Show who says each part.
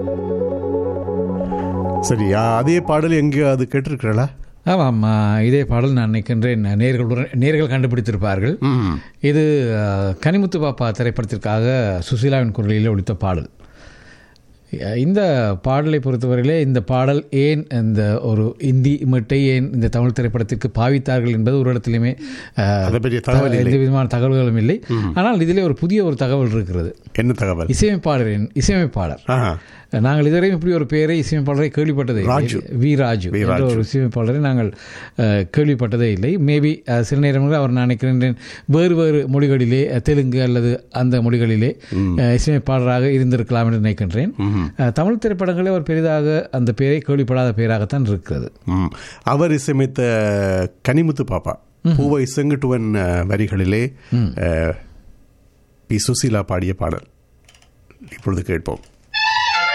Speaker 1: சரி அதே பாடல் எங்கே அது கேட்டிருக்கிறளா
Speaker 2: ஆமாம் ஆ, இதே பாடல் நான் நினைக்கின்றேன் நேர்களுடன் நேர்கள் கண்டுபிடித்திருப்பார்கள்
Speaker 1: ம்
Speaker 2: இது ஆ, கனிமுத்து பாப்பா திரைப்படத்திற்காக சுசீலாவின் குரலில் ஒழித்த பாடல் அஹ், இந்த பாடலை பொறுத்தவரையிலே இந்த பாடல் ஏன் இந்த ஒரு இந்தி மட்டை ஏன் இந்த தமிழ் திரைப்படத்திற்கு பாவித்தார்கள் என்பது ஒரு இடத்திலுமே அஹ்,
Speaker 1: அதை பற்றிய தகவல்
Speaker 2: எந்த விதமான தகவல்களும் இல்லை ஆனால் இதிலே ஒரு புதிய ஒரு தகவல் இருக்கிறது
Speaker 1: என்ன தகவல்
Speaker 2: இசையமைப்பாளரின் இசையமைப்பாளர்
Speaker 1: ஆஹா
Speaker 2: நாங்கள் இதுவரையும் இப்படி ஒரு பெயரை இசையமைப்பாளரை கேள்விப்பட்டதே இல்லை.
Speaker 1: ராஜு.
Speaker 2: வி ராஜு
Speaker 1: வி
Speaker 2: என்ற ஒரு இசையமைப்பாளரை நாங்கள் அஹ், கேள்விப்பட்டதே இல்லை மேபி சில நேரங்களில் அவர் நான் நினைக்கிறேன் வேறு வேறு மொழிகளிலே அஹ், தெலுங்கு அல்லது அந்த மொழிகளிலே அஹ், இசையமைப்பாளராக இருந்திருக்கலாம் என்று நினைக்கின்றேன் அஹ், தமிழ் திரைப்படங்களில் அவர் பெரிதாக அந்த பெயரை கேள்விப்படாத பெயராகத்தான் இருக்கிறது
Speaker 1: ம். அவர் இசையமைத்த கனிமுத்து பாப்பா பூவை செங்குட்டுவன் அஹ், வரிகளிலே அஹ், பி சுசீலா பாடிய பாடல் இப்பொழுது கேட்போம்